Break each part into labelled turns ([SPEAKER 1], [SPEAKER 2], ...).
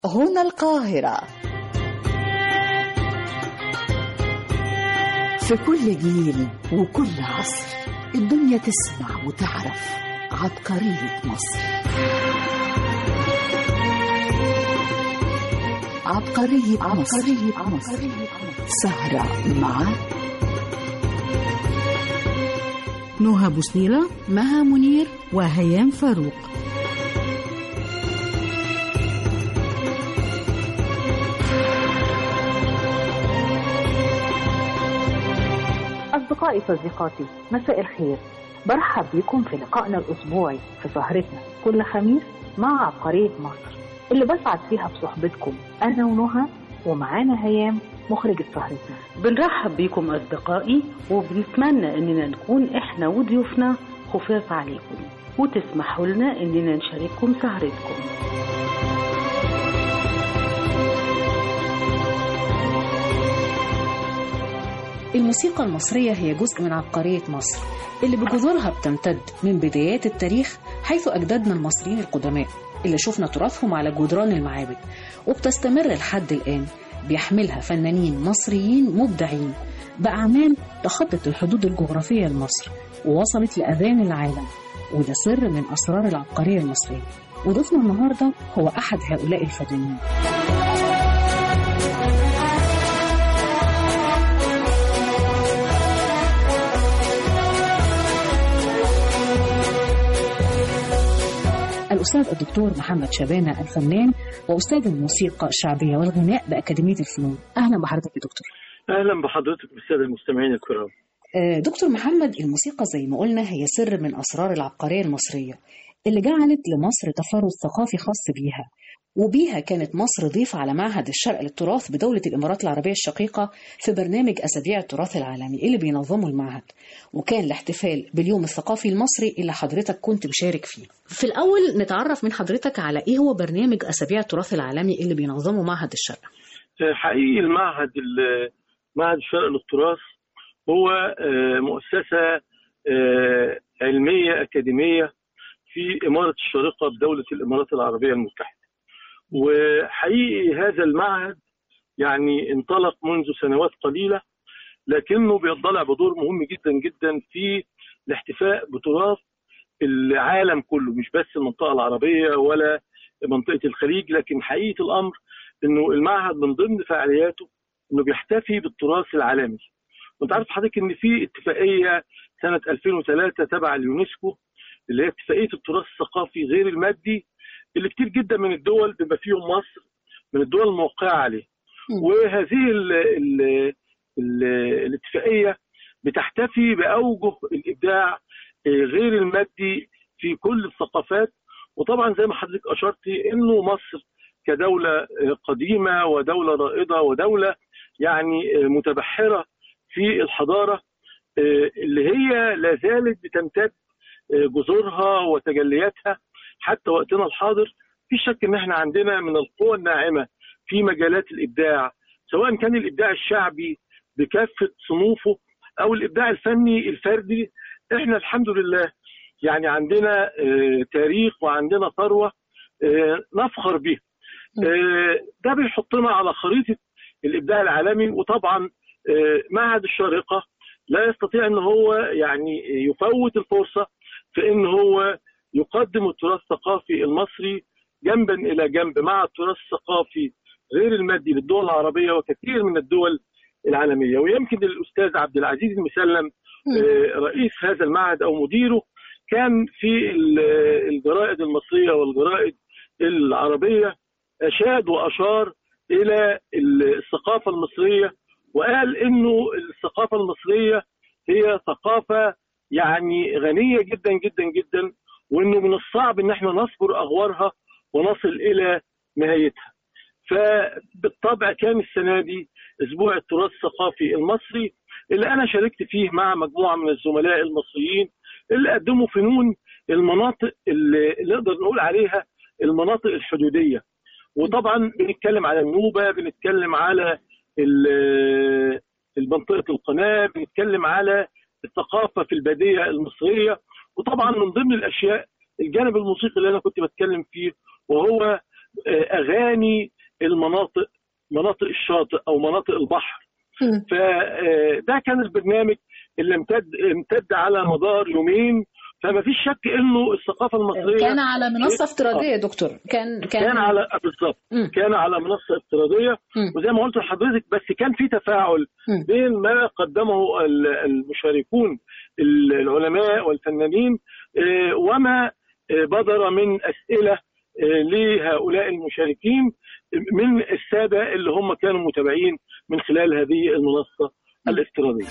[SPEAKER 1] هنا القاهرة في كل جيل وكل عصر الدنيا تسمع وتعرف عبقرية مصر عبقرية مصر, عبقرية مصر. سهرة مع
[SPEAKER 2] نهى بوسنيلة مها منير وهيام فاروق
[SPEAKER 3] أصدقائي صديقاتي مساء الخير برحب بكم في لقائنا الأسبوعي في سهرتنا كل خميس مع عبقرية مصر اللي بسعد فيها بصحبتكم أنا ونهى ومعانا هيام مخرجة سهرتنا
[SPEAKER 4] بنرحب بيكم أصدقائي وبنتمنى إننا نكون إحنا وضيوفنا خفاف عليكم وتسمحوا لنا إننا نشارككم سهرتكم
[SPEAKER 5] الموسيقى المصرية هي جزء من عبقرية مصر اللي بجذورها بتمتد من بدايات التاريخ حيث أجدادنا المصريين القدماء اللي شفنا تراثهم على جدران المعابد وبتستمر لحد الآن بيحملها فنانين مصريين مبدعين بأعمال تخطت الحدود الجغرافية لمصر ووصلت لأذان العالم وده سر من أسرار العبقرية المصرية وضيفنا النهاردة هو أحد هؤلاء الفنانين الأستاذ الدكتور محمد شبانة الفنان وأستاذ الموسيقى الشعبية والغناء بأكاديمية الفنون أهلا بحضرتك يا دكتور
[SPEAKER 6] اهلا بحضرتك بالساده المستمعين الكرام
[SPEAKER 5] آه، دكتور محمد الموسيقى زي ما قلنا هي سر من أسرار العبقرية المصرية اللي جعلت لمصر تفرد ثقافي خاص بيها وبيها كانت مصر ضيف على معهد الشرق للتراث بدولة الإمارات العربية الشقيقة في برنامج أسابيع التراث العالمي اللي بينظمه المعهد وكان الاحتفال باليوم الثقافي المصري اللي حضرتك كنت مشارك فيه في الأول نتعرف من حضرتك على إيه هو برنامج أسابيع التراث العالمي اللي بينظمه معهد الشرق
[SPEAKER 6] حقيقي المعهد ال- معهد الشرق للتراث هو آه، مؤسسه آه، علميه اكاديميه في اماره الشارقه بدوله الامارات العربيه المتحده وحقيقي هذا المعهد يعني انطلق منذ سنوات قليله لكنه بيضلع بدور مهم جدا جدا في الاحتفاء بتراث العالم كله مش بس المنطقه العربيه ولا منطقه الخليج لكن حقيقه الامر انه المعهد من ضمن فعالياته انه بيحتفي بالتراث العالمي وانت عارف حضرتك ان في اتفاقيه سنه 2003 تبع اليونسكو اللي هي اتفاقيه التراث الثقافي غير المادي اللي كتير جدا من الدول بما فيهم مصر من الدول الموقعه عليه وهذه ال ال ال الاتفاقيه بتحتفي باوجه الابداع غير المادي في كل الثقافات وطبعا زي ما حضرتك اشرتي انه مصر كدوله قديمه ودوله رائده ودوله يعني متبحره في الحضاره اللي هي لا زالت بتمتد جذورها وتجلياتها حتى وقتنا الحاضر في شك ان احنا عندنا من القوى الناعمه في مجالات الابداع سواء كان الابداع الشعبي بكافه صنوفه او الابداع الفني الفردي احنا الحمد لله يعني عندنا آه، تاريخ وعندنا ثروه آه، نفخر بيها آه، ده بيحطنا على خريطه الابداع العالمي وطبعا آه، معهد الشارقه لا يستطيع ان هو يعني يفوت الفرصه في ان هو يقدم التراث الثقافي المصري جنبا الى جنب مع التراث الثقافي غير المادي للدول العربيه وكثير من الدول العالميه ويمكن الاستاذ عبد العزيز المسلم آه، رئيس هذا المعهد او مديره كان في ال- الجرائد المصريه والجرائد العربيه اشاد واشار الى الثقافه المصريه وقال انه الثقافه المصريه هي ثقافه يعني غنيه جدا جدا جدا وانه من الصعب ان احنا نصبر اغوارها ونصل الى نهايتها. فبالطبع كان السنه دي اسبوع التراث الثقافي المصري اللي انا شاركت فيه مع مجموعه من الزملاء المصريين اللي قدموا فنون المناطق اللي اللي نقدر نقول عليها المناطق الحدوديه. وطبعا بنتكلم على النوبه، بنتكلم على ال- منطقه القناه، بنتكلم على الثقافه في الباديه المصريه وطبعا من ضمن الاشياء الجانب الموسيقي اللي انا كنت بتكلم فيه وهو اغاني المناطق مناطق الشاطئ او مناطق البحر فده كان البرنامج اللي امتد امتد على مدار يومين فما فيش شك انه الثقافه المصريه
[SPEAKER 5] كان على منصه افتراضيه يا دكتور كان
[SPEAKER 6] كان, كان على بالظبط كان على منصه افتراضيه
[SPEAKER 5] مم.
[SPEAKER 6] وزي ما قلت لحضرتك بس كان في تفاعل
[SPEAKER 5] مم.
[SPEAKER 6] بين ما قدمه ال- المشاركون ال- العلماء والفنانين آه، وما آه، بدر من اسئله آه، لهؤلاء المشاركين من الساده اللي هم كانوا متابعين من خلال هذه المنصه الافتراضيه.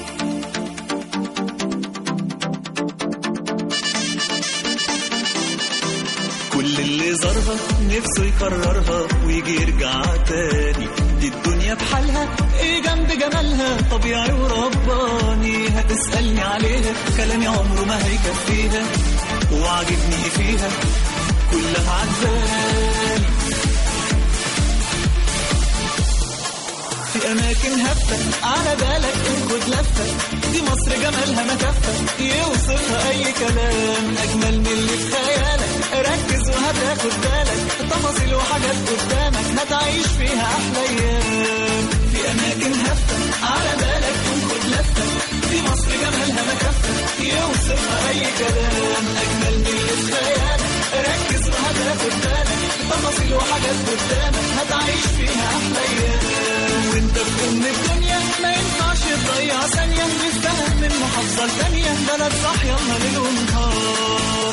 [SPEAKER 7] كل اللي زارها نفسه يكررها ويجي يرجع تاني دي الدنيا بحالها ايه جنب جمالها طبيعي ورباني هتسألني عليها كلامي عمره ما هيكفيها وعاجبني ايه فيها كلها عجباني في اماكن هفه على بالك خد لفه دي مصر جمالها ما كفه يوصفها اي كلام اجمل من اللي في خيالك ركز وهتاخد بالك تفاصيل وحاجات قدامك هتعيش فيها احلى ايام في اماكن هفه على بالك خد لفه دي مصر جمالها ما كفه يوصفها اي كلام اجمل من اللي في خيالك ركز وهتاخد بالك تفاصيل وحاجات قدامك هتعيش فيها احلى ايام وانت في ام الدنيا ما ينفعش تضيع ثانيه نستاهل من محافظه لتانيه بلد صح يلا ليل ونهار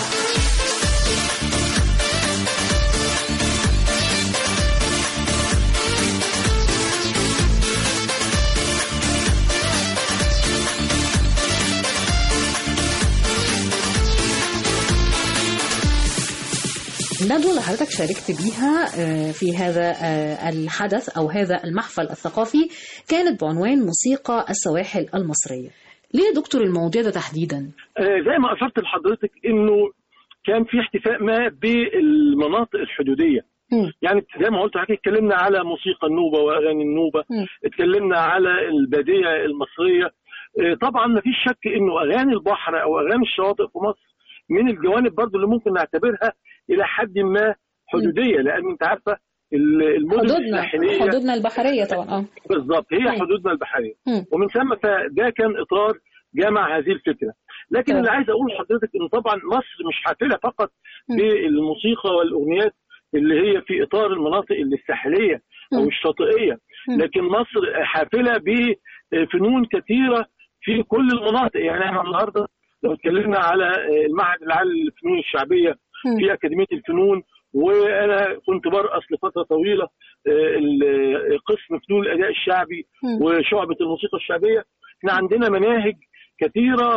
[SPEAKER 5] الندوة اللي حضرتك شاركت بيها آه، في هذا آه، الحدث أو هذا المحفل الثقافي كانت بعنوان موسيقى السواحل المصرية ليه يا دكتور المواضيع ده تحديدا؟
[SPEAKER 6] آه، زي ما اشرت لحضرتك انه كان في احتفاء ما بالمناطق الحدوديه
[SPEAKER 5] مم.
[SPEAKER 6] يعني زي ما قلت حضرتك اتكلمنا على موسيقى النوبه واغاني النوبه
[SPEAKER 5] مم.
[SPEAKER 6] اتكلمنا على الباديه المصريه آه، طبعا ما فيش شك انه اغاني البحر او اغاني الشواطئ في مصر من الجوانب برضو اللي ممكن نعتبرها الى حد ما حدوديه لان انت عارفه ال- المدن
[SPEAKER 5] حدودنا
[SPEAKER 6] الساحليه
[SPEAKER 5] حدودنا البحرية طبعا اه
[SPEAKER 6] بالظبط هي
[SPEAKER 5] مم.
[SPEAKER 6] حدودنا البحريه
[SPEAKER 5] مم.
[SPEAKER 6] ومن ثم فده كان اطار جمع هذه الفكره لكن
[SPEAKER 5] تمام.
[SPEAKER 6] اللي عايز اقول لحضرتك ان طبعا مصر مش حافله فقط
[SPEAKER 5] مم.
[SPEAKER 6] بالموسيقى والاغنيات اللي هي في اطار المناطق الساحليه او
[SPEAKER 5] مم.
[SPEAKER 6] الشاطئيه
[SPEAKER 5] مم.
[SPEAKER 6] لكن مصر حافله بفنون كثيره في كل المناطق يعني احنا النهارده لو اتكلمنا على المعهد العالي للفنون الشعبيه
[SPEAKER 5] مم.
[SPEAKER 6] في اكاديميه الفنون وانا كنت برأس لفتره طويله آه، ال- قسم فنون الاداء الشعبي
[SPEAKER 5] مم.
[SPEAKER 6] وشعبه الموسيقى الشعبيه احنا عندنا مناهج كثيره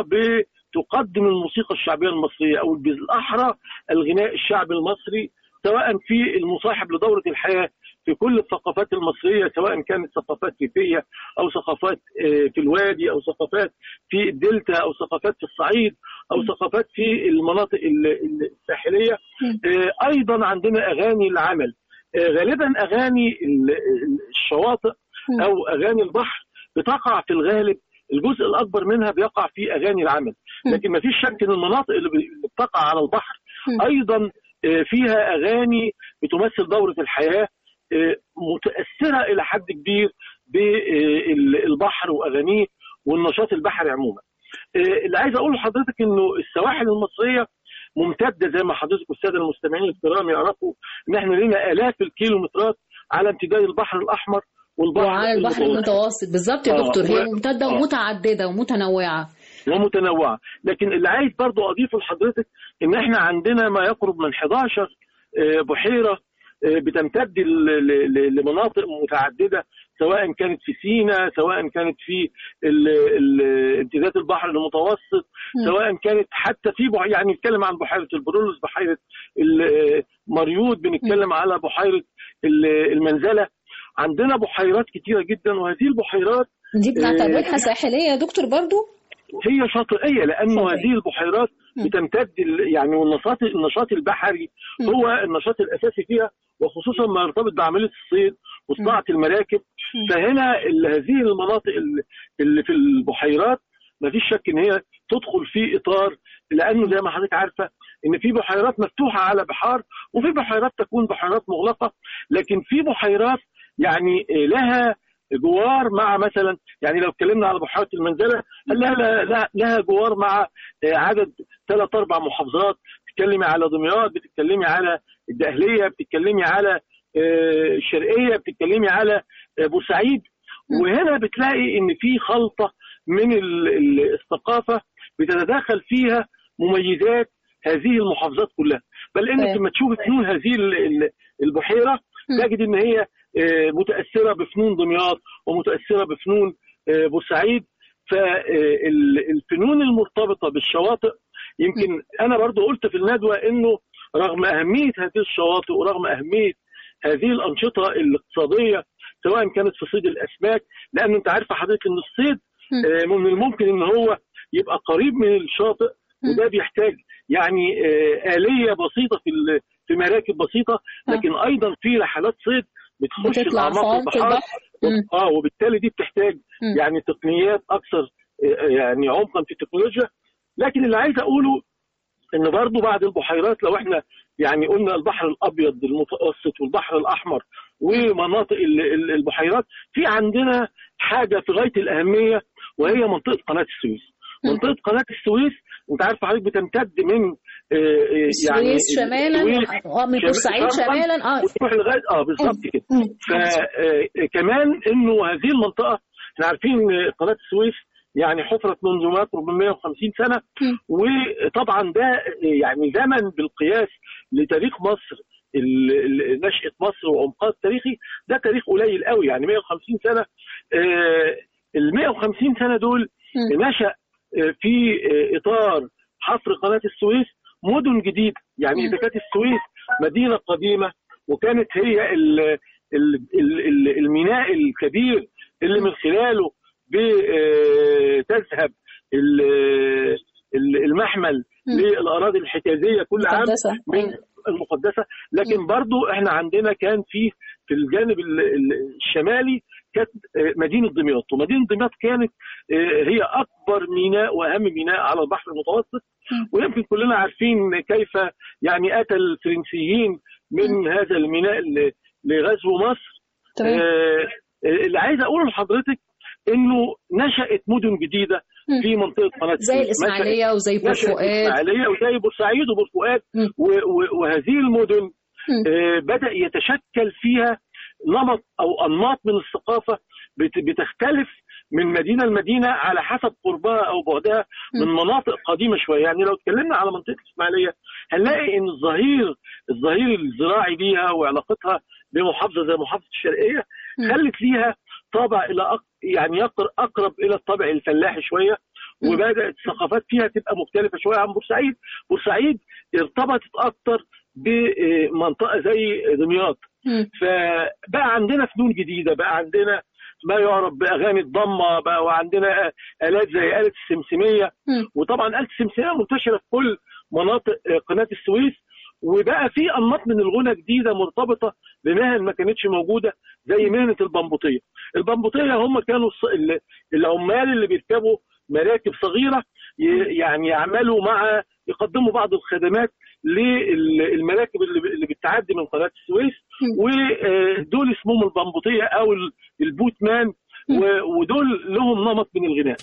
[SPEAKER 6] بتقدم الموسيقى الشعبيه المصريه او بالاحرى الغناء الشعبي المصري سواء في المصاحب لدوره الحياه في كل الثقافات المصريه سواء كانت ثقافات ريفيه او ثقافات آه، في الوادي او ثقافات في الدلتا او ثقافات في الصعيد او ثقافات في المناطق ال- ال- الساحليه آه، ايضا عندنا اغاني العمل آه، غالبا اغاني ال- ال- الشواطئ
[SPEAKER 5] مم.
[SPEAKER 6] او اغاني البحر بتقع في الغالب الجزء الاكبر منها بيقع في اغاني العمل
[SPEAKER 5] مم.
[SPEAKER 6] لكن ما فيش شك ان المناطق اللي بي- اللي بتقع على البحر
[SPEAKER 5] مم.
[SPEAKER 6] ايضا آه، فيها اغاني بتمثل دوره الحياه آه، متاثره الى حد كبير بالبحر واغانيه والنشاط البحري عموما آه، اللي عايز اقول لحضرتك انه السواحل المصريه ممتده زي ما حضرتك والساده المستمعين الكرام يعرفوا ان احنا لنا الاف الكيلومترات على امتداد البحر الاحمر والبحر
[SPEAKER 5] وعلى البحر
[SPEAKER 6] المتوسط.
[SPEAKER 5] المتوسط بالظبط يا
[SPEAKER 6] آه،
[SPEAKER 5] دكتور هي
[SPEAKER 6] و-
[SPEAKER 5] ممتدة
[SPEAKER 6] آه.
[SPEAKER 5] ومتعددة ومتنوعة
[SPEAKER 6] ومتنوعه لكن اللي عايز برضو اضيفه لحضرتك ان احنا عندنا ما يقرب من 11 آه، بحيره آه، بتمتد ل- ل- ل- لمناطق متعدده سواء كانت في سيناء سواء كانت في ال- ال- امتداد البحر المتوسط
[SPEAKER 5] مم.
[SPEAKER 6] سواء كانت حتى في بح... يعني نتكلم عن بحيره البرولوس بحيره ال- مريود بنتكلم على بحيره ال- المنزله عندنا بحيرات كتيره جدا وهذه البحيرات
[SPEAKER 5] دي بنعتبرها
[SPEAKER 6] آه،
[SPEAKER 5] ساحلية يا دكتور برضو
[SPEAKER 6] هي شاطئيه لانه
[SPEAKER 5] شاطئية.
[SPEAKER 6] هذه البحيرات
[SPEAKER 5] مم.
[SPEAKER 6] بتمتد ال- يعني والنشاط النشاط البحري
[SPEAKER 5] مم.
[SPEAKER 6] هو النشاط الاساسي فيها وخصوصا ما يرتبط بعمليه الصيد وصناعه المراكب
[SPEAKER 5] مم.
[SPEAKER 6] فهنا ال- هذه المناطق ال- اللي في البحيرات ما فيش شك ان هي تدخل في اطار لانه زي ما حضرتك عارفه ان في بحيرات مفتوحه على بحار وفي بحيرات تكون بحيرات مغلقه لكن في بحيرات يعني لها جوار مع مثلا يعني لو اتكلمنا على بحيره المنزله لها لها, لها جوار مع عدد ثلاث اربع محافظات بتتكلمي على دمياط بتتكلمي على الدقهليه بتتكلمي على الشرقيه بتتكلمي على بورسعيد وهنا بتلاقي ان في خلطه من الثقافه بتتداخل فيها مميزات هذه المحافظات كلها بل انك لما تشوف فنون هذه البحيره تجد ان هي متاثره بفنون دمياط ومتاثره بفنون بورسعيد فالفنون المرتبطه بالشواطئ يمكن انا برضو قلت في الندوه انه رغم اهميه هذه الشواطئ ورغم اهميه هذه الانشطه الاقتصاديه سواء كانت في صيد الاسماك لان انت عارفه حضرتك ان الصيد من الممكن ان هو يبقى قريب من الشاطئ وده بيحتاج يعني آلية بسيطة في في مراكب بسيطة لكن أيضا في رحلات صيد بتخش
[SPEAKER 5] الأعماق البحر
[SPEAKER 6] اه وبالتالي دي بتحتاج م. يعني تقنيات أكثر يعني عمقا في التكنولوجيا لكن اللي عايز أقوله إن برضه بعد البحيرات لو إحنا يعني قلنا البحر الأبيض المتوسط والبحر الأحمر ومناطق البحيرات في عندنا حاجة في غاية الأهمية وهي منطقة قناة السويس منطقه قناه السويس انت عارف حضرتك بتمتد من
[SPEAKER 5] يعني السويس شمالا من بورسعيد شمالا اه
[SPEAKER 6] تروح لغايه اه بالظبط كده فكمان انه هذه المنطقه احنا عارفين قناه السويس يعني حفرت منذ ما يقرب من 150 سنه وطبعا ده يعني زمن بالقياس لتاريخ مصر نشأة مصر وعمقها التاريخي ده تاريخ قليل قوي يعني 150 سنة ال 150 سنة دول نشأ في اطار حفر قناه السويس مدن جديده يعني اذا كانت السويس مدينه قديمه وكانت هي ال ال ال الميناء الكبير اللي من خلاله بتذهب المحمل للاراضي الحجازيه كل عام من المقدسه لكن برضو احنا عندنا كان في في الجانب الشمالي كانت مدينه دمياط ومدينه دمياط كانت هي اكبر ميناء واهم ميناء على البحر المتوسط ويمكن كلنا عارفين كيف يعني اتى الفرنسيين من هذا الميناء لغزو مصر
[SPEAKER 5] تمام.
[SPEAKER 6] اللي عايز اقوله لحضرتك انه نشات مدن جديده في منطقه قناه
[SPEAKER 5] زي الاسماعيليه وزي بور فؤاد
[SPEAKER 6] الاسماعيليه وزي بورسعيد وبور فؤاد وهذه المدن آه بدا يتشكل فيها نمط او انماط من الثقافه بتختلف من مدينه لمدينه على حسب قربها او بعدها من مناطق قديمه شويه يعني لو اتكلمنا على منطقه الاسماعيليه هنلاقي ان الظهير الظهير الزراعي ليها وعلاقتها بمحافظه زي محافظه الشرقيه خلت ليها طابع الى يعني اقرب الى الطابع الفلاحي شويه وبدات الثقافات فيها تبقى مختلفه شويه عن بورسعيد بورسعيد ارتبطت اكتر بمنطقه زي دمياط فبقى عندنا فنون جديده بقى عندنا ما يعرف باغاني الضمه بقى وعندنا الات زي اله السمسميه وطبعا اله السمسميه منتشره في كل مناطق قناه السويس وبقى في انماط من الغنى جديده مرتبطه بمهن ما كانتش موجوده زي مهنه البمبوطيه. البمبوطيه هم كانوا العمال اللي بيركبوا مراكب صغيره يعني يعملوا مع يقدموا بعض الخدمات للمراكب اللي بتعدي من قناه السويس ودول اسمهم البمبوطيه او البوتمان ودول لهم نمط من الغناء.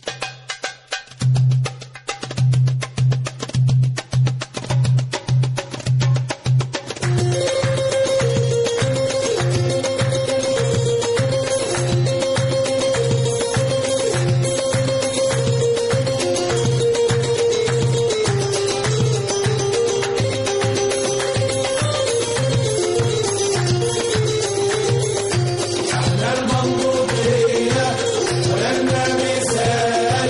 [SPEAKER 8] احنا المنظومية ولنا مثال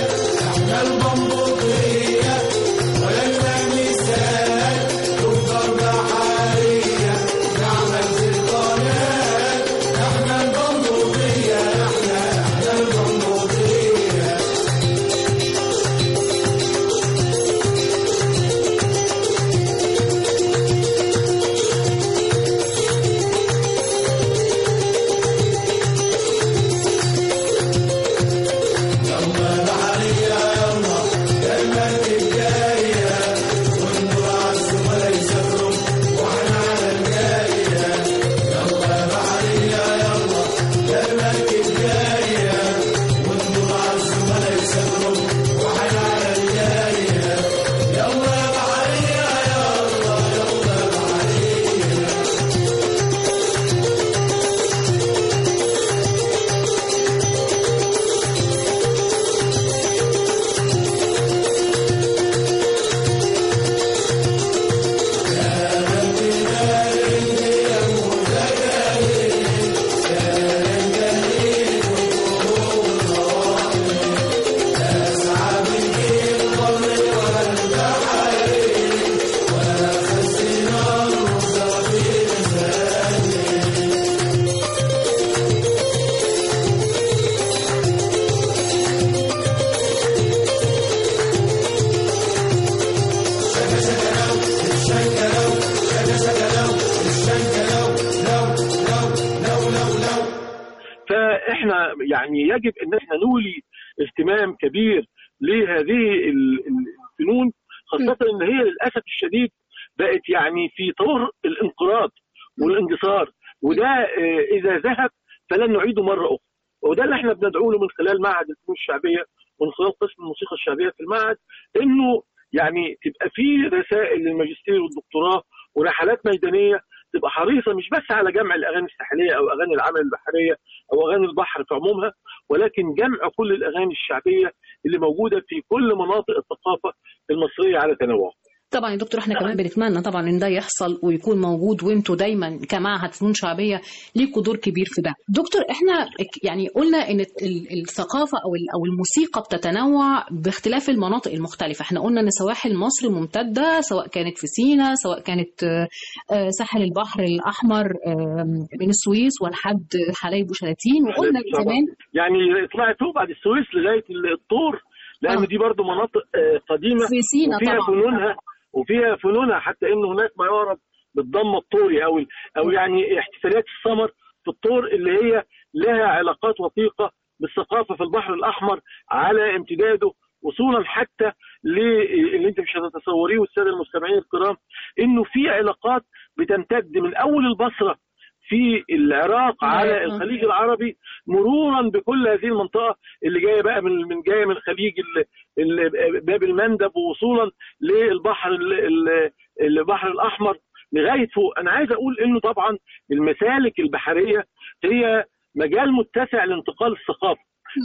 [SPEAKER 6] احنا يعني يجب ان احنا نولي اهتمام كبير لهذه ال- ال- الفنون خاصه ان هي للاسف الشديد بقت يعني في طور الانقراض والاندثار وده آه، اذا ذهب فلن نعيده مره اخرى وده اللي احنا بندعو له من خلال معهد الفنون الشعبيه ومن خلال قسم الموسيقى الشعبيه في المعهد انه يعني تبقى في رسائل للماجستير والدكتوراه ورحلات ميدانيه تبقى حريصه مش بس على جمع الاغاني الساحليه او اغاني العمل البحريه او اغاني البحر في عمومها ولكن جمع كل الاغاني الشعبيه اللي موجوده في كل مناطق الثقافه المصريه على تنوعها.
[SPEAKER 5] طبعا يا دكتور احنا كمان بنتمنى طبعا ان ده يحصل ويكون موجود وانتوا دايما كمعهد فنون شعبيه ليكوا دور كبير في ده دكتور احنا يعني قلنا ان ال- الثقافه او ال- او الموسيقى بتتنوع باختلاف المناطق المختلفه احنا قلنا ان سواحل مصر ممتده سواء كانت في سيناء سواء كانت آه، آه، ساحل البحر الاحمر آه، من السويس ولحد حلايب وشلاتين وقلنا
[SPEAKER 6] طبعاً.
[SPEAKER 5] كمان
[SPEAKER 6] يعني طلعت فوق بعد السويس لغايه الطور لان
[SPEAKER 5] آه.
[SPEAKER 6] دي برضو مناطق آه، قديمه
[SPEAKER 5] في سيناء
[SPEAKER 6] وفيها
[SPEAKER 5] طبعا
[SPEAKER 6] فنونها وفيها فنونها حتى ان هناك ما يعرف بالضم الطوري او او يعني احتفالات السمر في الطور اللي هي لها علاقات وثيقه بالثقافه في البحر الاحمر على امتداده وصولا حتى للي انت مش هتتصوريه والساده المستمعين الكرام انه في علاقات بتمتد من اول البصره في العراق على
[SPEAKER 5] آه.
[SPEAKER 6] الخليج العربي مرورا بكل هذه المنطقه اللي جايه بقى من من جايه من خليج ال- ال- باب المندب ووصولا للبحر ال- ال- البحر الاحمر لغايه فوق انا عايز اقول انه طبعا المسالك البحريه هي مجال متسع لانتقال الثقافه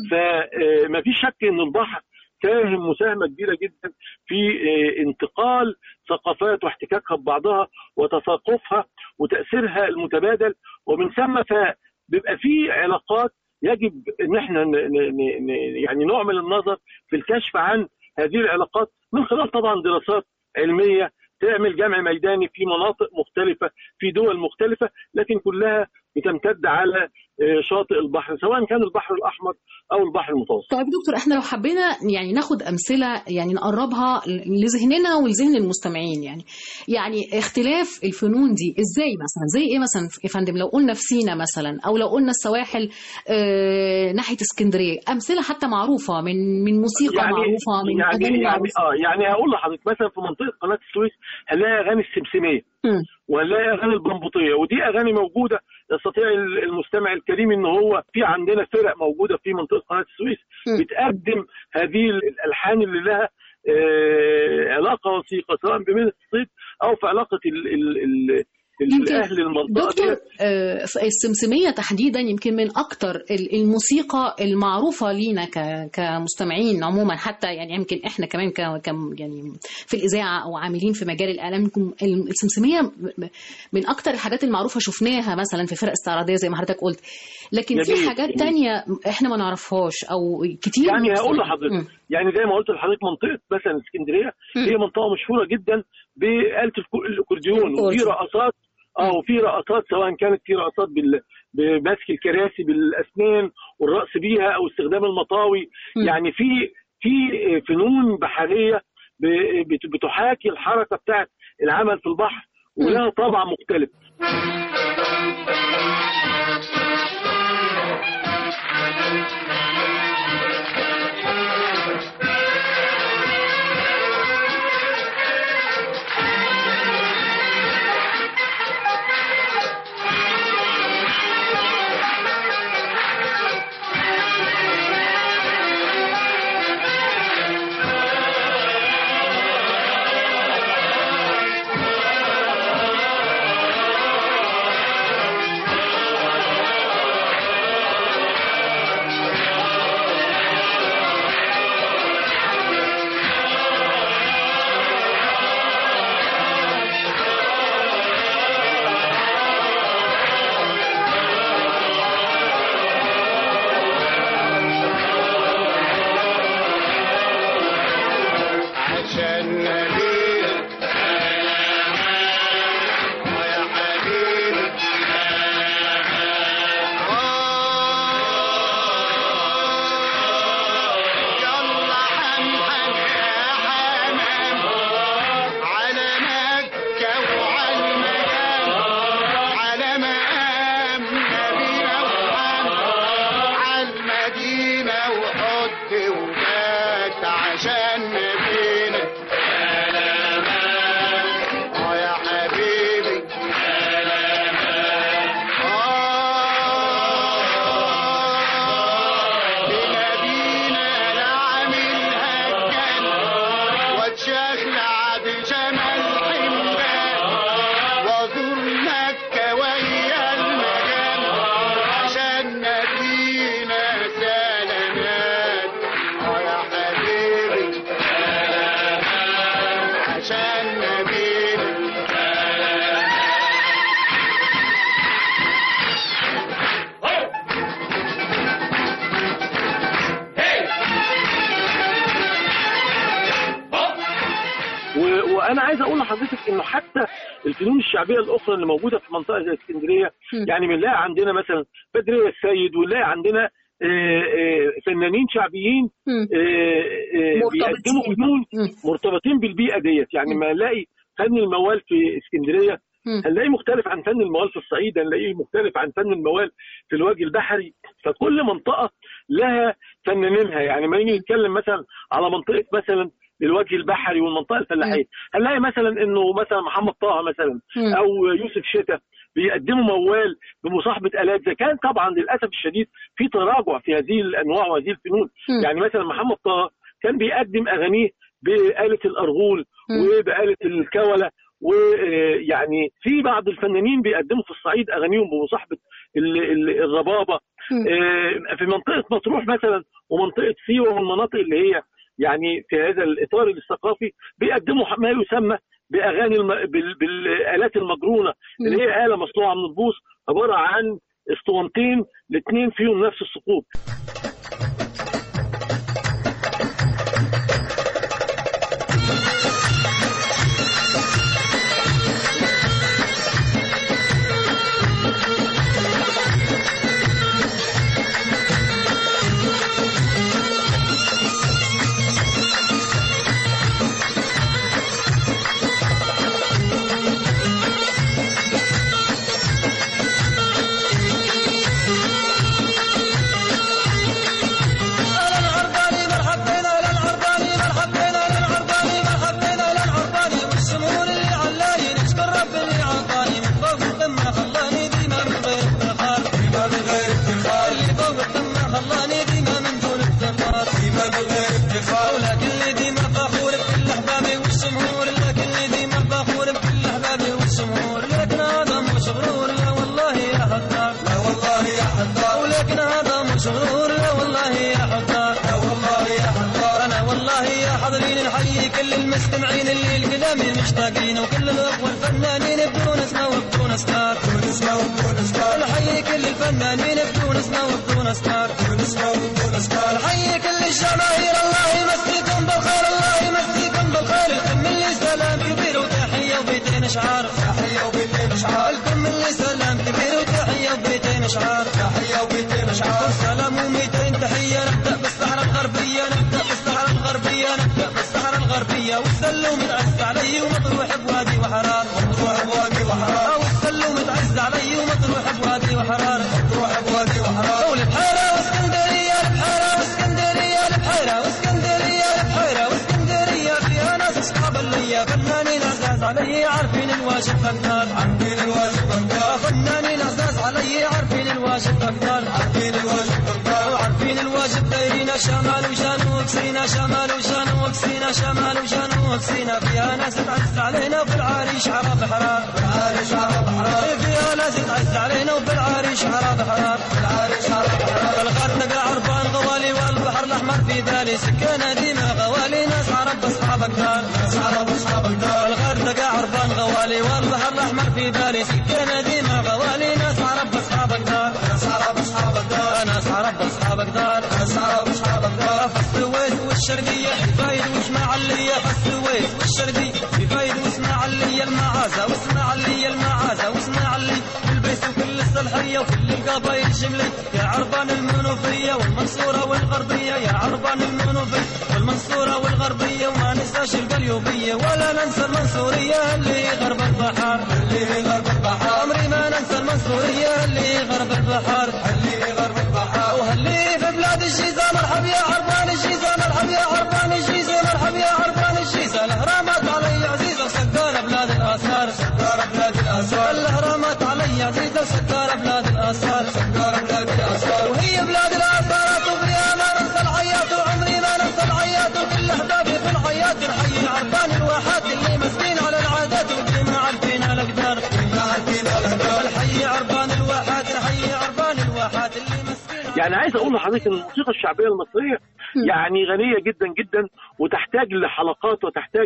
[SPEAKER 6] فما فيش شك ان البحر ساهم مساهمه كبيره جدا في آه، انتقال ثقافات واحتكاكها ببعضها وتثاقفها وتاثيرها المتبادل ومن ثم فبيبقى في علاقات يجب ان احنا ن- ن- ن- ن- يعني نعمل النظر في الكشف عن هذه العلاقات من خلال طبعا دراسات علميه تعمل جمع ميداني في مناطق مختلفه في دول مختلفه لكن كلها بتمتد على آه، شاطئ البحر سواء كان البحر الاحمر او البحر المتوسط
[SPEAKER 5] طيب دكتور احنا لو حبينا يعني ناخد امثله يعني نقربها لذهننا ولذهن المستمعين يعني يعني اختلاف الفنون دي ازاي مثلا زي ايه مثلا يا فندم لو قلنا في سينا مثلا او لو قلنا السواحل اه ناحيه اسكندريه امثله حتى معروفه من من موسيقى معروفه من
[SPEAKER 6] يعني
[SPEAKER 5] اغاني
[SPEAKER 6] يعني
[SPEAKER 5] معروفه
[SPEAKER 6] اه يعني هقول لحضرتك مثلا في منطقه قناه السويس هنلاقي اغاني السمسميه
[SPEAKER 5] مم.
[SPEAKER 6] وهنلاقي اغاني البنبوطيه ودي اغاني موجوده يستطيع المستمع الكريم ان هو في عندنا فرق موجوده في منطقه قناه السويس
[SPEAKER 5] مم.
[SPEAKER 6] بتقدم هذه الالحان اللي لها آه، علاقه وثيقه سواء بمهنه الصيد او في علاقه ال ال ال
[SPEAKER 5] يمكن
[SPEAKER 6] الاهل المنطقه
[SPEAKER 5] دكتور
[SPEAKER 6] ديت.
[SPEAKER 5] آه، السمسمية تحديدا يمكن من أكتر ال- الموسيقى المعروفة لينا ك- كمستمعين عموما حتى يعني يمكن إحنا كمان ك- كم يعني في الإذاعة أو عاملين في مجال الإعلام يمكن السمسمية م- م- من أكتر الحاجات المعروفة شفناها مثلا في فرق استعراضية زي ما حضرتك قلت لكن في
[SPEAKER 6] جميل،
[SPEAKER 5] حاجات
[SPEAKER 6] جميل.
[SPEAKER 5] تانية إحنا ما نعرفهاش أو كتير
[SPEAKER 6] يعني
[SPEAKER 5] من
[SPEAKER 6] هقول
[SPEAKER 5] المستمعين-
[SPEAKER 6] لحضرتك
[SPEAKER 5] مم.
[SPEAKER 6] يعني زي ما قلت لحضرتك منطقه مثلا اسكندريه
[SPEAKER 5] مم.
[SPEAKER 6] هي منطقه مشهوره جدا بآلة الكو- الاكورديون وفي
[SPEAKER 5] الأكورديون.
[SPEAKER 6] رقصات اه وفي رقصات سواء كانت في رقصات بال بمسك الكراسي بالاسنان والرقص بيها او استخدام المطاوي
[SPEAKER 5] مم.
[SPEAKER 6] يعني في في فنون بحريه ب- بت- بتحاكي الحركه بتاعت العمل في البحر ولها طابع مختلف
[SPEAKER 8] Thank
[SPEAKER 6] وانا عايز اقول لحضرتك انه حتى الفنون الشعبيه الاخرى اللي موجوده في منطقه زي اسكندريه يعني بنلاقي عندنا مثلا بدريه السيد ونلاقي عندنا آه، آه، فنانين شعبيين آه، آه، بيقدموا
[SPEAKER 8] مرتبطين.
[SPEAKER 6] فنون
[SPEAKER 8] مم.
[SPEAKER 6] مرتبطين بالبيئه ديت يعني ما نلاقي فن الموال في اسكندريه
[SPEAKER 8] مم.
[SPEAKER 6] هنلاقيه مختلف عن فن الموال في الصعيد هنلاقيه مختلف عن فن الموال في الوجه البحري فكل منطقه لها فنانينها يعني ما نيجي نتكلم مثلا على منطقه مثلا الوجه البحري والمنطقه الفلاحيه هنلاقي مثلا انه مثلا محمد طه مثلا
[SPEAKER 8] مم.
[SPEAKER 6] او يوسف شتا بيقدموا موال بمصاحبه الات زي كان طبعا للاسف الشديد في تراجع في هذه الانواع وهذه الفنون
[SPEAKER 8] مم.
[SPEAKER 6] يعني مثلا محمد طه كان بيقدم اغانيه بآلة الأرغول وبآلة الكولة ويعني في بعض الفنانين بيقدموا في الصعيد أغانيهم بمصاحبة ال- ال- الربابة آه، في منطقة مطروح مثلا ومنطقة سيوة والمناطق اللي هي يعني في هذا الإطار الثقافي بيقدموا ما يسمى بأغاني الم... بال... بالآلات المجرونة اللي هي آلة مصنوعة من البوص عبارة عن اسطوانتين الاثنين فيهم نفس الثقوب
[SPEAKER 7] العرباني مرحبتين اهلا العرباني مرحبتين اهلا العرباني مرحبتين اهلا العرباني والشمول اللي علاي نشكر رب اللي عطاني من فوق القمه خلاني ديما من غير افتخار ديما من غير افتخار اللي فوق القمه خلاني ديما من دون افتخار ديما من غير افتخار ولكن ديما فخور بكل احبابي والشمهور لكن ديما فخور بكل احبابي والشمهور لكن هذا مش غرور لا والله يا حذار لا والله يا حذار ولكن هذا مش غرور لا والله يا حذار لا والله يا حذار انا والله يا حاضرين نحيي كل المستمعين اللي القدامي مشتاقين وكل الاخوه الفنانين بدون اسماء وبدون اسماء بدون اسماء وبدون اسماء نحيي كل الفنانين بدون اسماء وبدون اسماء بدون اسماء وبدون اسماء نحيي كل الجماهير الله يمسيكم بالخير الله يمسيكم بالخير الكم اللي سلام كبير وتحيه وبيتين اشعار تحيه وبيتين اشعار الكم اللي سلام كبير وتحيه وبيتين اشعار تحيه وبيتين اشعار سلام و200 تحيه نبدا بالصحراء الغربيه نبدا بالصحراء الغربيه نبدا بالصحراء الغربيه والسلو متعز علي ومطروح بوادي وحرار مطروح بوادي وحرار والسلو متعز علي ومطروح بوادي وحرار مطروح بوادي وحرار والبحيره واسكندريه البحيره واسكندريه البحيره واسكندريه البحيره واسكندريه فيها ناس اصحاب اللي فنانين عزاز علي عارفين الواجب فقدان عارفين الواجب فقدان فنانين عزاز علي عارفين الواجب فقدان عارفين الواجب فقدان وعارفين الواجب دايرين شمال وجنوب سينا شمال وجنوب سينا شمال وجنوب سينا فيها ناس تعز علينا وفي العريش عرب حرار في العريش عرب حرار فيها ناس تعز علينا وفي العريش عرب حرار في العريش عرب حرار الغردقة عربان غوالي والبحر الأحمر في بالي سكانة ديما غوالي ناس عرب أصحابك دار ناس عرب أصحابك دار الغردقة عربان غوالي والبحر الأحمر في بالي سكانة ديما غوالي ناس عرب أصحابك دار ناس عرب أصحابك دار ناس عرب أصحابك دار ناس عرب أصحابك دار في السويس والشرقية في فايد وإسماعيلية في السويس والشرقية في فايد وإسماعيلية المعازة وإسماعيلية المعازة وإسماعيلية والبيس وكل الصلحية وكل القبائل الجملية يا عربان المنوفية والمنصورة والغربية يا عربان المنوفية والمنصورة والغربية وما ننساش القليوبية ولا ننسى المنصورية اللي غرب البحر اللي غرب البحر عمري ما ننسى المنصورية اللي غرب البحر اللي غرب البحر وهلي في بلاد الجيزة مرحب يا عربان الجيزة مرحب يا عربان الجيزة مرحب يا عربان الجيزة الأهرامات علي عزيزة وسكار بلاد الآثار سكار بلاد الآثار الأهرامات علي عزيزة وسكار بلاد الآثار سكار بلاد الآثار وهي بلاد الآثارات وفيها ما ننسى العيات وعمري ما ننسى العيات وكل أحبابي في الحياة نحيي عربان الواحات اللي مسكين على العادات واللي ما عارفين الأقدار ما عارفين الأقدار نحيي عربان الواحات نحيي عربان الواحات اللي مسكين
[SPEAKER 6] يعني عايز اقول لحضرتك ان الموسيقى الشعبيه المصريه يعني غنيه جدا جدا وتحتاج لحلقات وتحتاج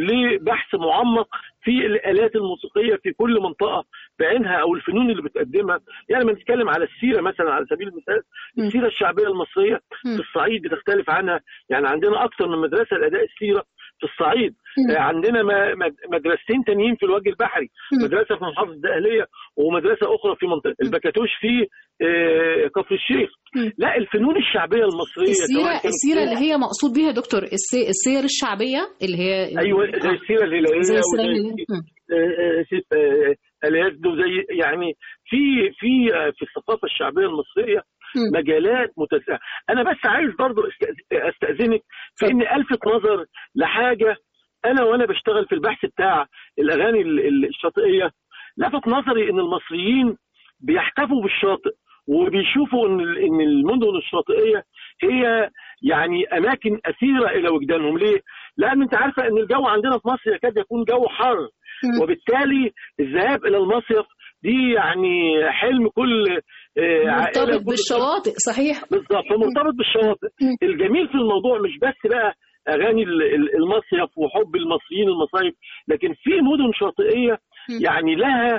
[SPEAKER 6] لبحث معمق في الالات الموسيقيه في كل منطقه بعينها او الفنون اللي بتقدمها يعني لما نتكلم على السيره مثلا على سبيل المثال السيره الشعبيه المصريه في الصعيد بتختلف عنها يعني عندنا اكثر من مدرسه لاداء السيره في الصعيد
[SPEAKER 8] مم.
[SPEAKER 6] آه، عندنا ما- مد- مدرستين تانيين في الوجه البحري
[SPEAKER 8] مم.
[SPEAKER 6] مدرسه في محافظه الدقهليه ومدرسه اخرى في منطقه البكاتوش في آه، كفر الشيخ
[SPEAKER 5] مم.
[SPEAKER 6] لا الفنون الشعبيه المصريه
[SPEAKER 5] السيرة
[SPEAKER 6] سواء كانت
[SPEAKER 5] السيرة اللي هي مقصود بيها يا دكتور السي- السير الشعبية اللي هي
[SPEAKER 6] ايوه زي
[SPEAKER 5] آه.
[SPEAKER 6] السيره الهلاليه
[SPEAKER 5] زي السيرة
[SPEAKER 6] وزي
[SPEAKER 5] اللي- مم.
[SPEAKER 6] آه، آه، ست- آه، اليزد وزي يعني في في آه، في الثقافه الشعبيه المصريه
[SPEAKER 5] مم.
[SPEAKER 6] مجالات متسعه انا بس عايز برضو أستأذ- استاذنك في
[SPEAKER 5] اتفضل.
[SPEAKER 6] اني الفت نظر لحاجه انا وانا بشتغل في البحث بتاع الاغاني ال- ال- الشاطئيه لفت نظري ان المصريين بيحتفوا بالشاطئ وبيشوفوا ان ال- ان المدن الشاطئيه هي يعني اماكن اثيره الى وجدانهم ليه؟ لان انت عارفه ان الجو عندنا في مصر يكاد يكون جو حر
[SPEAKER 5] مم.
[SPEAKER 6] وبالتالي الذهاب الى المصيف دي يعني حلم كل آه، عائله
[SPEAKER 5] مرتبط
[SPEAKER 6] كل
[SPEAKER 5] بالشواطئ صحيح
[SPEAKER 6] بالظبط فمرتبط بالشواطئ
[SPEAKER 5] مم.
[SPEAKER 6] الجميل في الموضوع مش بس بقى اغاني ال- ال- المصيف وحب المصريين المصايف لكن في مدن شاطئيه
[SPEAKER 5] مم.
[SPEAKER 6] يعني لها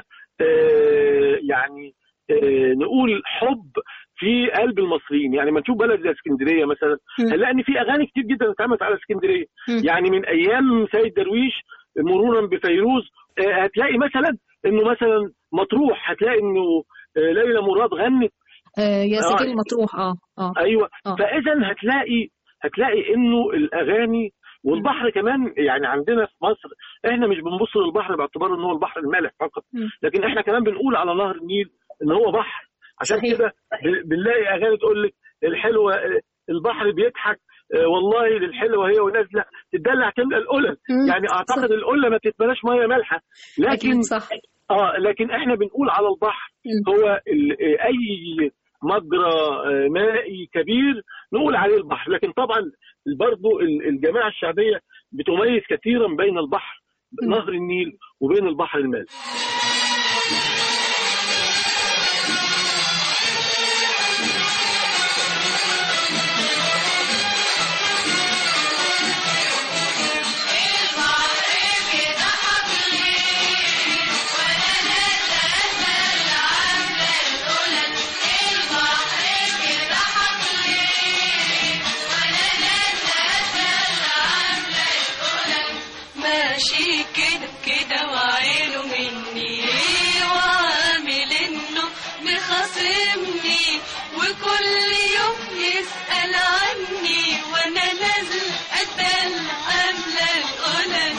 [SPEAKER 6] آه، يعني آه، نقول حب في قلب المصريين يعني ما نشوف بلد زي اسكندريه مثلا
[SPEAKER 5] مم.
[SPEAKER 6] هنلاقي ان في اغاني كتير جدا اتعملت على اسكندريه
[SPEAKER 5] مم.
[SPEAKER 6] يعني من ايام سيد درويش مرورا بفيروز آه، هتلاقي مثلا انه مثلا مطروح هتلاقي انه آه، ليلى مراد غنت
[SPEAKER 5] آه يا
[SPEAKER 6] آه.
[SPEAKER 5] سجل مطروح اه اه
[SPEAKER 6] ايوه
[SPEAKER 5] آه.
[SPEAKER 6] فاذا هتلاقي هتلاقي انه الاغاني والبحر كمان يعني عندنا في مصر احنا مش بنبص للبحر باعتبار ان هو البحر المالح فقط
[SPEAKER 5] مم.
[SPEAKER 6] لكن احنا كمان بنقول على نهر النيل ان هو بحر عشان
[SPEAKER 5] صحيح.
[SPEAKER 6] كده ب- بنلاقي اغاني تقول لك الحلوه آه، البحر بيضحك آه، والله للحلوه هي ونازله تدلع تملى القلل
[SPEAKER 5] مم.
[SPEAKER 6] يعني اعتقد القله ما بتتملاش ميه مالحه لكن
[SPEAKER 5] اكيد صح
[SPEAKER 6] اه لكن احنا بنقول على البحر
[SPEAKER 5] مم.
[SPEAKER 6] هو ال- آه، اي مجرى آه، مائي كبير نقول عليه البحر لكن طبعا برضو ال- الجماعه الشعبيه بتميز كثيرا بين البحر
[SPEAKER 5] مم.
[SPEAKER 6] نهر النيل وبين البحر المالح
[SPEAKER 9] ماشي كده كده وعينه مني وعامل انه مخاصمني وكل يوم يسأل عني وانا نازل اتدل عاملة القلم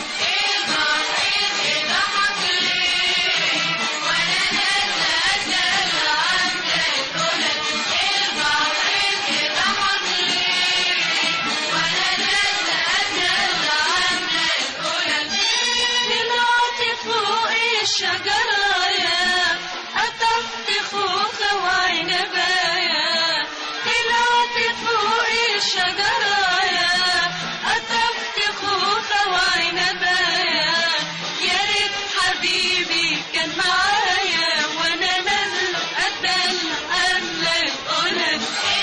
[SPEAKER 9] طلعت فوق الشجرة يا قطفت خوخة وعنبايا طلعت فوق الشجرة يا قطفت خوخة وعنبايا يا ريت حبيبي كان معايا وانا نازل اتدل عاملة القلم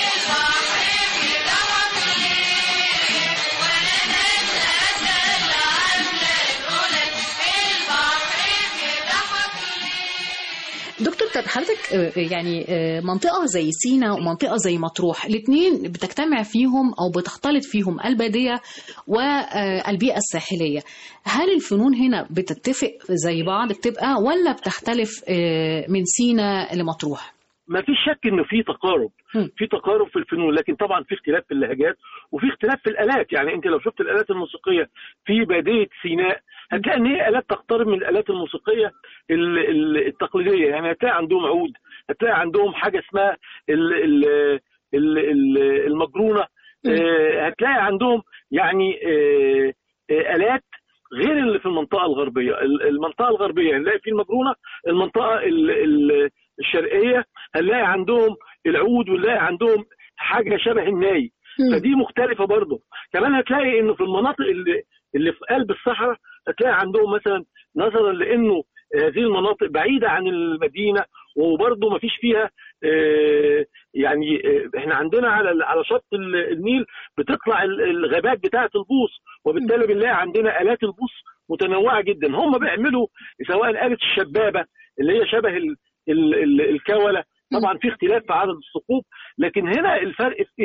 [SPEAKER 5] دكتور طب حضرتك آه، يعني آه، منطقة زي سينا ومنطقة زي مطروح الاثنين بتجتمع فيهم أو بتختلط فيهم البادية والبيئة الساحلية هل الفنون هنا بتتفق زي بعض بتبقى ولا بتختلف آه، من سينا لمطروح؟
[SPEAKER 6] ما فيش شك انه في تقارب
[SPEAKER 5] مم.
[SPEAKER 6] في تقارب في الفنون لكن طبعا في اختلاف في اللهجات وفي اختلاف في الالات يعني انت لو شفت الالات الموسيقيه في باديه سيناء هتلاقي ان هي الات تقترب من الالات الموسيقيه ال- ال- التقليديه يعني هتلاقي عندهم عود هتلاقي عندهم حاجه اسمها ال- ال- ال- ال- المجرونه آه، هتلاقي عندهم يعني آه، آه، الات غير اللي في المنطقه الغربيه ال- المنطقه الغربيه هنلاقي في المجرونه المنطقه ال- ال- الشرقيه هنلاقي عندهم العود ونلاقي عندهم حاجه شبه الناي فدي مختلفه برضه كمان هتلاقي انه في المناطق اللي اللي في قلب الصحراء هتلاقي عندهم مثلا نظرا لانه هذه المناطق بعيده عن المدينه وبرضه ما فيش فيها آه، يعني آه، احنا عندنا على على شط ال- النيل بتطلع ال- الغابات بتاعه البوص وبالتالي بنلاقي عندنا الات البوص متنوعه جدا هم بيعملوا سواء آلة الشبابه اللي هي شبه ال ال ال الكوله طبعا في اختلاف في عدد الثقوب لكن هنا الفرق في ايه؟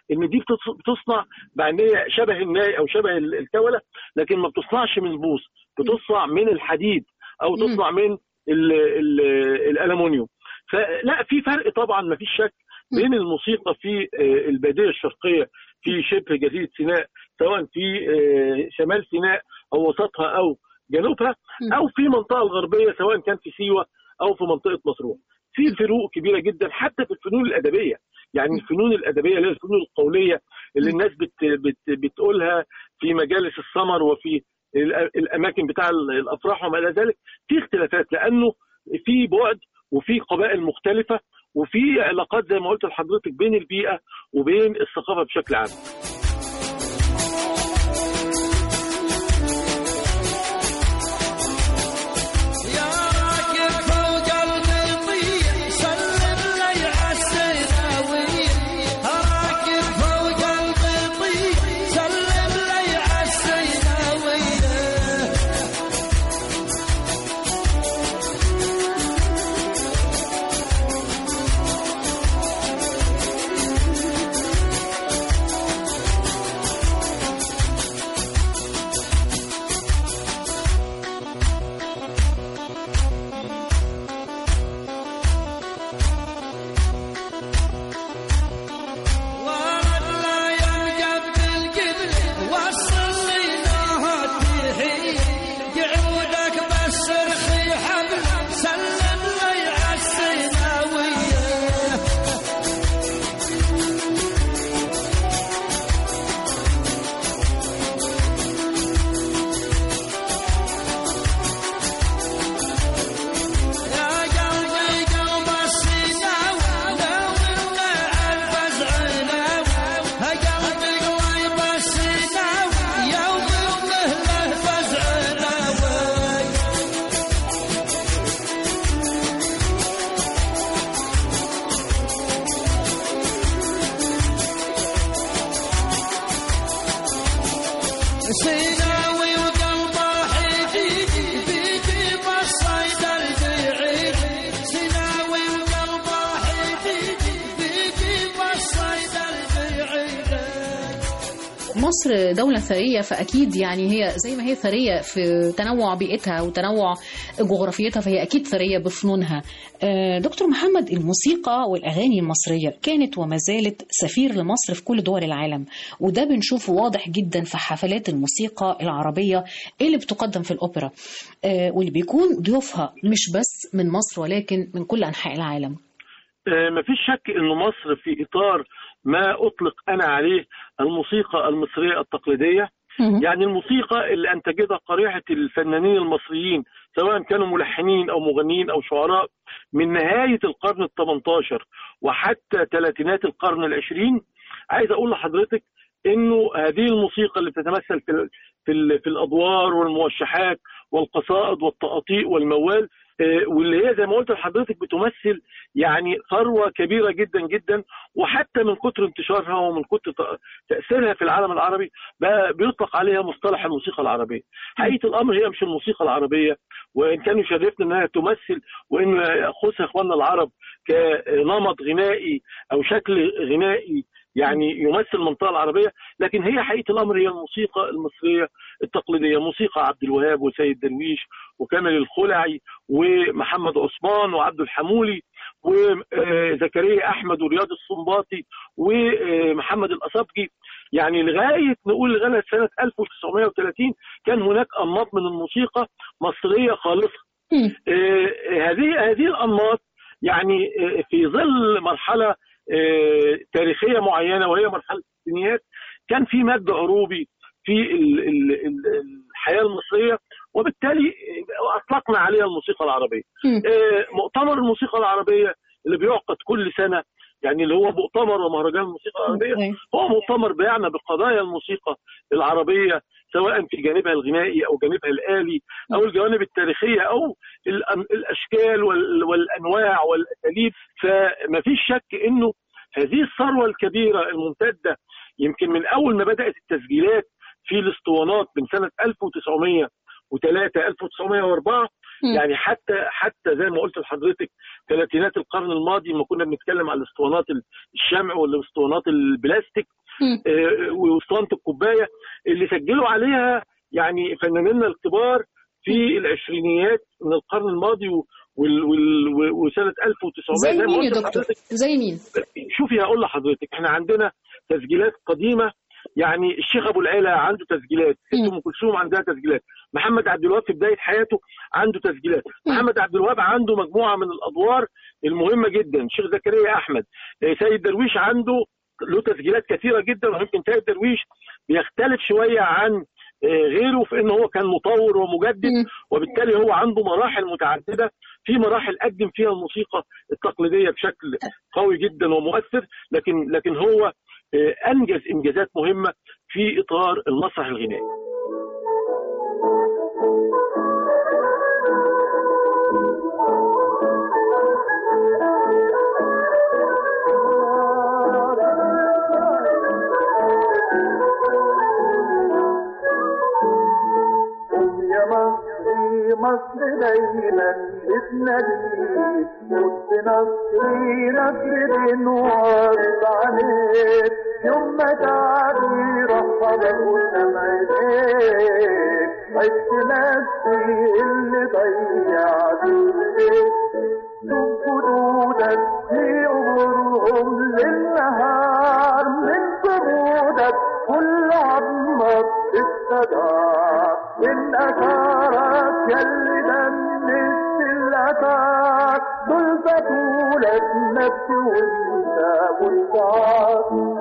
[SPEAKER 6] ان دي بتص- بتصنع بان هي شبه الناي او شبه ال- الكوله لكن ما بتصنعش من البوص بتصنع من الحديد او تصنع من ال ال الالومنيوم فلا في فرق طبعا ما فيش شك بين الموسيقى في آه، الباديه الشرقيه في شبه جزيره سيناء سواء في آه، شمال سيناء او وسطها او جنوبها او في المنطقه الغربيه سواء كان في سيوه او في منطقه مطروح في فروق كبيره جدا حتى في الفنون الادبيه يعني الفنون الادبيه اللي هي الفنون القوليه اللي الناس بت بت بتقولها في مجالس السمر وفي الأ- الاماكن بتاع ال- الافراح وما الى ذلك في اختلافات لانه في بعد وفي قبائل مختلفه وفي علاقات زي ما قلت لحضرتك بين البيئه وبين الثقافه بشكل عام
[SPEAKER 9] يا راكب فوق القطيع سلم لي عالسيناوية راكب فوق القطيع سلم لي عالسيناوية ولا يبقى بالقبل وصل لي نهض الحين قعودك بس رخي حبل سلم لي عالسيناوية يا قلبي قلب السيناوي ناوي عالفزع ناوي يا قلبي قلب السيناوي يوم له فزع ناوي سيناوي وقلبه حديد بيجي بالصيد البعيد سيناوي وقلبه حديد بيجي بالصيد البعيد
[SPEAKER 5] مصر دولة ثرية فأكيد يعني هي زي ما هي ثرية في تنوع بيئتها وتنوع جغرافيتها فهي أكيد ثرية بفنونها آه، دكتور محمد الموسيقى والأغاني المصرية كانت وما زالت سفير لمصر في كل دول العالم وده بنشوفه واضح جدا في حفلات الموسيقى العربية اللي بتقدم في الأوبرا آه، واللي بيكون ضيوفها مش بس من مصر ولكن من كل أنحاء العالم
[SPEAKER 6] آه، مفيش شك ان مصر في اطار ما اطلق انا عليه الموسيقى المصريه التقليديه يعني الموسيقى اللي انتجتها قريحه الفنانين المصريين سواء كانوا ملحنين او مغنيين او شعراء من نهايه القرن ال 18 وحتى ثلاثينات القرن العشرين عايز اقول لحضرتك انه هذه الموسيقى اللي بتتمثل في ال في, ال في الادوار والموشحات والقصائد والتقاطيع والموال آه، واللي هي زي ما قلت لحضرتك بتمثل يعني ثروه كبيره جدا جدا وحتى من كتر انتشارها ومن كتر ت- تاثيرها في العالم العربي بقى بيطلق عليها مصطلح الموسيقى العربيه. حقيقه الامر هي مش الموسيقى العربيه وان كان يشرفنا انها تمثل وان ياخذها اخواننا العرب كنمط غنائي او شكل غنائي يعني يمثل المنطقه العربيه لكن هي حقيقه الامر هي الموسيقى المصريه التقليديه موسيقى عبد الوهاب وسيد درويش وكامل الخلعي ومحمد عثمان وعبد الحمولي وزكريا احمد ورياض السنباطي ومحمد الاصابجي يعني لغايه نقول لغايه سنه 1930 كان هناك انماط من الموسيقى مصريه خالصه آه، هذه هذه الانماط يعني آه، في ظل مرحله آه، تاريخيه معينه وهي مرحله الستينيات كان في مد عروبي في ال- ال- ال- الحياه المصريه وبالتالي آه، اطلقنا عليها الموسيقى العربيه. آه، مؤتمر الموسيقى العربيه اللي بيعقد كل سنه يعني اللي هو مؤتمر ومهرجان الموسيقى العربيه هو مؤتمر بيعنى بقضايا الموسيقى العربيه سواء في جانبها الغنائي او جانبها الالي او الجوانب التاريخيه او الأن- الاشكال وال- والانواع والاساليب فما فيش شك انه هذه الثروه الكبيره الممتده يمكن من اول ما بدات التسجيلات في الاسطوانات من سنه 1903 1904
[SPEAKER 5] مم.
[SPEAKER 6] يعني حتى حتى زي ما قلت لحضرتك ثلاثينات القرن الماضي ما كنا بنتكلم على الاسطوانات الشمع والاسطوانات البلاستيك
[SPEAKER 5] مم.
[SPEAKER 6] آه، واسطوانه الكوبايه اللي سجلوا عليها يعني فنانينا الكبار في العشرينيات من القرن الماضي و- وال- وال- وسنه 1900
[SPEAKER 5] زي
[SPEAKER 6] ما
[SPEAKER 5] مين يا
[SPEAKER 6] قلت
[SPEAKER 5] دكتور
[SPEAKER 6] لحضرتك
[SPEAKER 5] زي مين
[SPEAKER 6] شوفي هقول لحضرتك احنا عندنا تسجيلات قديمه يعني الشيخ ابو العلا عنده تسجيلات ست ام كلثوم عندها تسجيلات محمد عبد الوهاب في بدايه حياته عنده تسجيلات محمد عبد الوهاب عنده مجموعه من الادوار المهمه جدا الشيخ زكريا احمد آه، سيد درويش عنده له تسجيلات كثيره جدا ويمكن سيد درويش بيختلف شويه عن آه، غيره في ان هو كان مطور ومجدد وبالتالي هو عنده مراحل متعدده في مراحل قدم فيها الموسيقى التقليديه بشكل قوي جدا ومؤثر لكن لكن هو آه، انجز انجازات مهمه في اطار المسرح الغنائي
[SPEAKER 9] يا مصري مصر دايما بتناديك بص نصري نصر دين وارض عليك يوم ما تعدي رحبك قدام عينيك عشت نفسي اللي ضيعت البيت شوف جدودك في أمورهم للنهار من جمودك كل عظمك استدار من أثارك يلي دنست الأثار دول فتولك نفسي وانت والشعار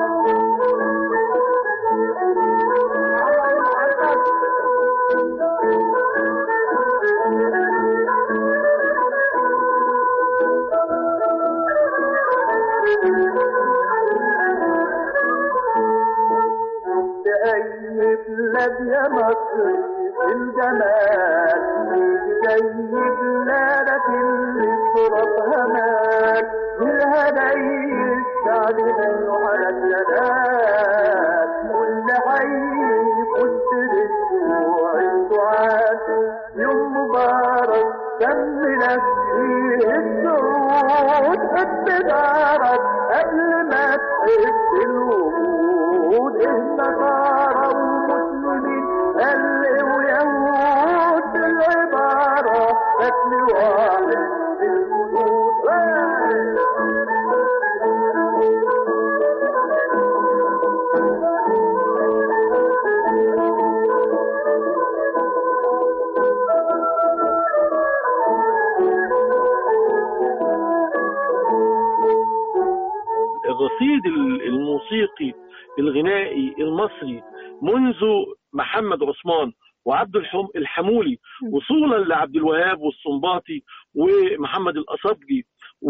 [SPEAKER 9] أي بلاد يا مصر في الجمال زي بلادك اللي ترابها مال بالهدايا الشعب منه على الجلال كل حي كنت بالجوع السعاد يوم مبارك دم نفسي السعود حب دارك قبل ما تحب الوجود النصارى ومسلمين قل ويهود العبارة قتل واحد
[SPEAKER 6] الرصيد ال- الموسيقي الغنائي المصري منذ محمد عثمان وعبد الحم الحمولي وصولا لعبد الوهاب والصنباطي ومحمد الأصبجي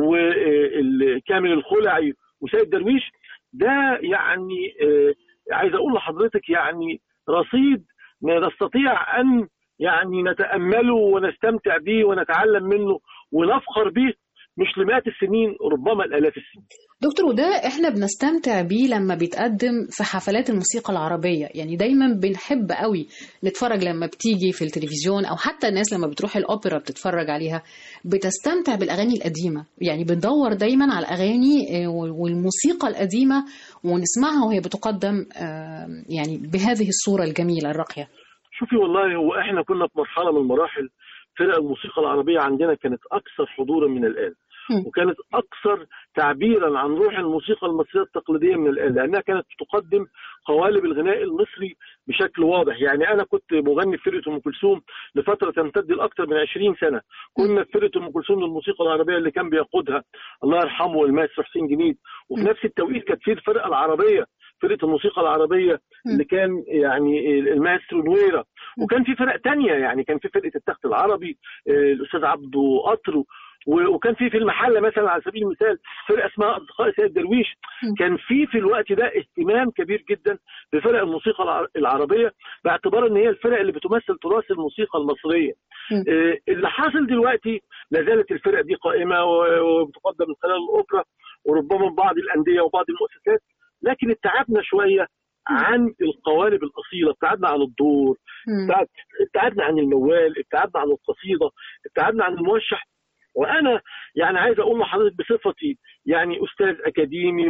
[SPEAKER 6] وكامل الخلعي وسيد درويش ده يعني آه، عايز اقول لحضرتك يعني رصيد ما نستطيع ان يعني نتامله ونستمتع به ونتعلم منه ونفخر به مش لمئات السنين ربما الالاف السنين
[SPEAKER 5] دكتور وده احنا بنستمتع بيه لما بيتقدم في حفلات الموسيقى العربية يعني دايما بنحب قوي نتفرج لما بتيجي في التلفزيون او حتى الناس لما بتروح الاوبرا بتتفرج عليها بتستمتع بالاغاني القديمة يعني بندور دايما على الاغاني آه، والموسيقى القديمة ونسمعها وهي بتقدم آه، يعني بهذه الصورة الجميلة الراقية
[SPEAKER 6] شوفي والله هو احنا كنا في مرحله من المراحل فرق الموسيقى العربيه عندنا كانت اكثر حضورا من الان وكانت اكثر تعبيرا عن روح الموسيقى المصريه التقليديه من الان لانها كانت تقدم قوالب الغناء المصري بشكل واضح يعني انا كنت مغني في فرقه ام كلثوم لفتره تمتد لاكثر من 20 سنه كنا في فرقه ام كلثوم للموسيقى العربيه اللي كان بيقودها الله يرحمه الماستر حسين جنيد وفي نفس التوقيت كانت في الفرقه العربيه فرقه الموسيقى العربيه اللي كان يعني الماسترو نويره وكان في فرق تانية يعني كان في فرقه التخت العربي آه، الاستاذ عبده قطر و- وكان في في المحله مثلا على سبيل المثال فرقه اسمها اصدقاء سيد درويش كان في في الوقت ده اهتمام كبير جدا بفرق الموسيقى الع- العربيه باعتبار ان هي الفرق اللي بتمثل تراث الموسيقى المصريه آه، اللي حاصل دلوقتي لا زالت الفرق دي قائمه و- وبتقدم من خلال الاوبرا وربما بعض الانديه وبعض المؤسسات لكن اتعبنا شويه عن القوالب الاصيله ابتعدنا عن الدور ابتعد- ابتعدنا عن الموال ابتعدنا عن القصيده ابتعدنا عن الموشح وانا يعني عايز اقول لحضرتك بصفتي يعني استاذ اكاديمي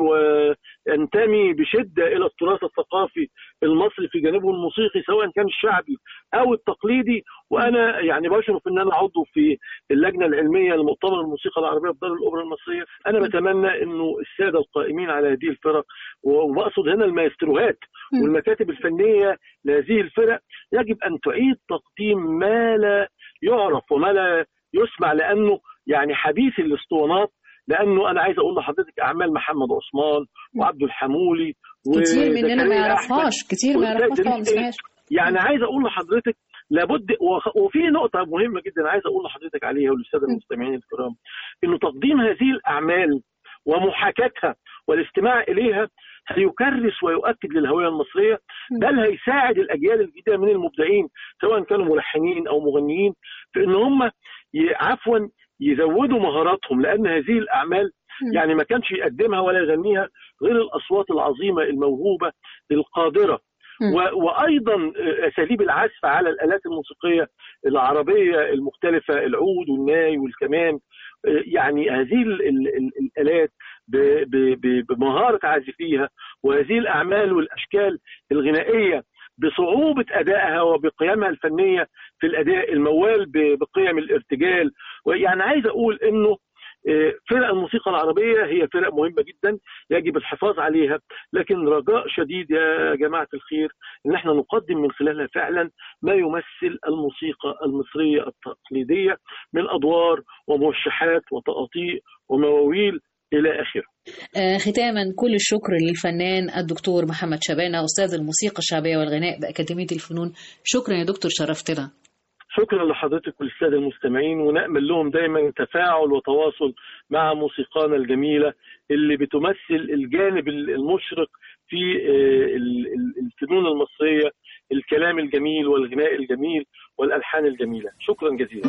[SPEAKER 6] وانتمي بشده الى التراث الثقافي المصري في جانبه الموسيقي سواء كان الشعبي او التقليدي وانا يعني بشرف ان انا عضو في اللجنه العلميه لمؤتمر الموسيقى العربيه في دار الاوبرا المصريه انا بتمنى انه الساده القائمين على هذه الفرق وبقصد هنا المايستروهات والمكاتب الفنيه لهذه الفرق يجب ان تعيد تقديم ما لا يعرف وما لا يسمع لانه يعني حديث الاسطوانات لانه انا عايز اقول لحضرتك اعمال محمد عثمان وعبد الحمولي
[SPEAKER 5] كتير مننا ما
[SPEAKER 6] وزكريا
[SPEAKER 5] يعرفهاش
[SPEAKER 6] أحمد
[SPEAKER 5] كتير ما يعرفهاش
[SPEAKER 6] وإدريس
[SPEAKER 5] طبعا ما سمعهاش
[SPEAKER 6] يعني عايز اقول لحضرتك لابد وخ- وفي نقطه مهمه جدا عايز اقول لحضرتك عليها وللساده المستمعين الكرام انه تقديم هذه الاعمال ومحاكاتها والاستماع اليها هيكرس ويؤكد للهويه المصريه بل هيساعد الاجيال الجديده من المبدعين سواء كانوا ملحنين او مغنيين في ان هم ي- عفوا يزودوا مهاراتهم لان هذه الاعمال يعني ما كانش يقدمها ولا يغنيها غير الاصوات العظيمه الموهوبه القادره و- وايضا اساليب العزف على الالات الموسيقيه العربيه المختلفه العود والناي والكمان يعني هذه ال ال ال الالات ب- ب- ب- بمهاره عازفيها وهذه الاعمال والاشكال الغنائيه بصعوبه ادائها وبقيمها الفنيه في الاداء الموال ب- بقيم الارتجال ويعني عايز اقول انه آه، فرق الموسيقى العربية هي فرق مهمة جدا يجب الحفاظ عليها لكن رجاء شديد يا جماعة الخير ان احنا نقدم من خلالها فعلا ما يمثل الموسيقى المصرية التقليدية من ادوار وموشحات وتقاطيع ومواويل الى اخره
[SPEAKER 5] آه، ختاما كل الشكر للفنان الدكتور محمد شبانة أستاذ الموسيقى الشعبية والغناء بأكاديمية الفنون شكرا يا دكتور شرفتنا
[SPEAKER 6] شكرا لحضرتك وللساده المستمعين ونامل لهم دايما تفاعل وتواصل مع موسيقانا الجميله اللي بتمثل الجانب المشرق في آه، ال- ال- الفنون المصريه الكلام الجميل والغناء الجميل والالحان الجميله شكرا جزيلا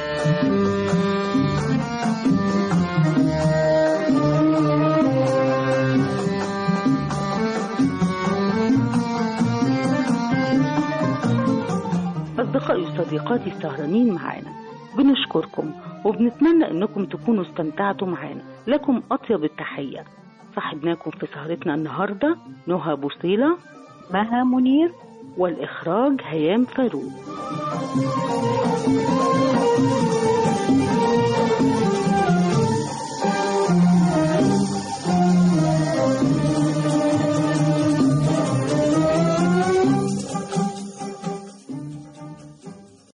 [SPEAKER 4] أصدقائي وصديقاتي السهرانين معانا بنشكركم وبنتمنى أنكم تكونوا استمتعتوا معانا لكم أطيب التحية صاحبناكم في سهرتنا النهاردة نهى بوصيلة
[SPEAKER 3] مها منير
[SPEAKER 4] والإخراج هيام فاروق